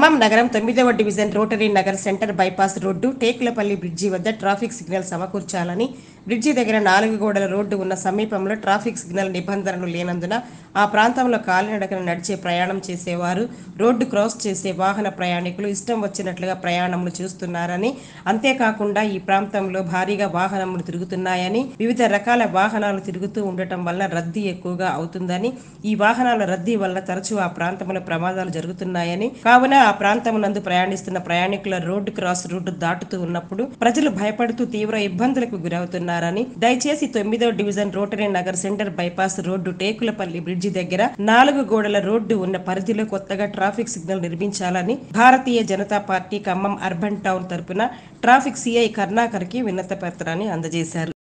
ఖమ్మం నగరం తొమ్మిదవ division rotary Nagar centre bypass road Tekulapalli bridge వద్ద ట్రాఫిక్ సిగ్నల్ సమకూర్చాలని బ్రిడ్జి దగ్గర నాలుగు గోడల రోడ్డు ఉన్న సమీపంలో ట్రాఫిక్ సిగ్నల్ నిబంధనలు లేనందున ఆ ప్రాంతంలో కాలినడకన నడిచే ప్రయాణం చేసేవారు రోడ్డు క్రాస్ చేసే వాహన ప్రయాణికులు ఇష్టం వచ్చినట్లుగా ప్రయాణములు చేస్తున్నారని అంతేకాకుండా ఈ ప్రాంతంలో భారీగా వాహనములు తిరుగుతున్నాయని వివిధ రకాల వాహనాలు తిరుగుతూ ఉండటం వల్ల రద్దీ ఎక్కువగా అవుతుందని ఈ వాహనాల రద్దీ వల్ల తరచూ ఆ ప్రాంతంలో ప్రమాదాలు జరుగుతున్నాయని కావున ఆ ప్రాంతమునందు ప్రయాణిస్తున్న ప్రయాణికుల రోడ్డు క్రాస్ రోడ్డు దాటుతూ ఉన్నప్పుడు ప్రజలు భయపడుతూ తీవ్ర ఇబ్బందులకు గురవుతున్నారని దయచేసి తొమ్మిదో division rotary Nagar centre bypass road Tekulapalli bridge దగ్గర నాలుగు గోడల రోడ్డు ఉన్న పరిధిలో కొత్తగా ట్రాఫిక్ సిగ్నల్ నిర్మించాలని Bharatiya Janata party Khammam urban town తరపున ట్రాఫిక్ సిఐ కర్ణాకర్ కి వినత పత్రాన్ని అందజేశారు